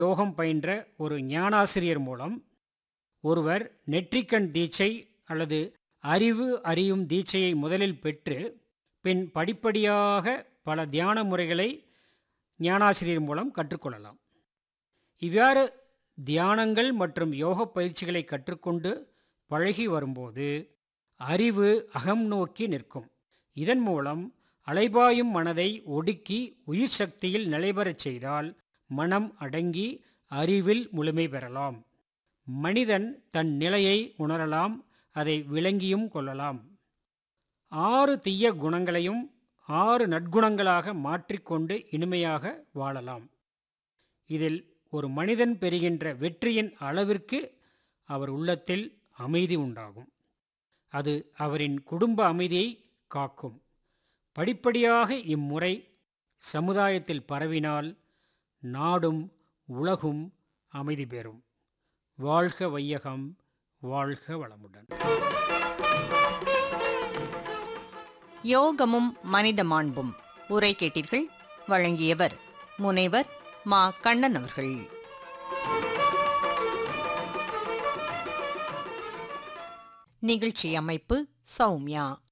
யோகம் பயின்ற ஒரு ஞானாசிரியர் மூலம் ஒருவர் நெற்றிக்கண் தீட்சை அல்லது அறிவு அறியும் தீட்சையை முதலில் பெற்று பின் படிப்படியாக பல தியான முறைகளை ஞானாசிரியர் மூலம் கற்றுக்கொள்ளலாம் இவ்வாறு தியானங்கள் மற்றும் யோக பயிற்சிகளை கற்றுக்கொண்டு பழகி வரும்போது அறிவு அகம் நோக்கி நிற்கும் இதன் மூலம் அலைபாயும் மனதை ஒடுக்கி உயிர் சக்தியில் நிலைபெறச் செய்தால் மனம் அடங்கி அறிவில் முழுமை பெறலாம் மனிதன் தன் நிலையை உணரலாம் அதை விளங்கியும் கொள்ளலாம் ஆறு தீய குணங்களையும் ஆறு நற்குணங்களாக மாற்றிக்கொண்டு இனிமையாக வாழலாம் இதில் ஒரு மனிதன் பெறுகின்ற வெற்றியின் அளவிற்கு அவர் உள்ளத்தில் அமைதி உண்டாகும் அது அவரின் குடும்ப அமைதியை காக்கும் படிப்படியாக இம்முறை சமுதாயத்தில் பரவினால் நாடும் உலகும் அமைதி பெறும் வாழ்க வையகம் வாழ்க வளமுடன் யோகமும் மனித மாண்பும் உரை கேட்டீர்கள் வழங்கியவர் முனைவர் மா கண்ணன் அவர்கள் நிகழ்ச்சி அமைப்பு சௌமியா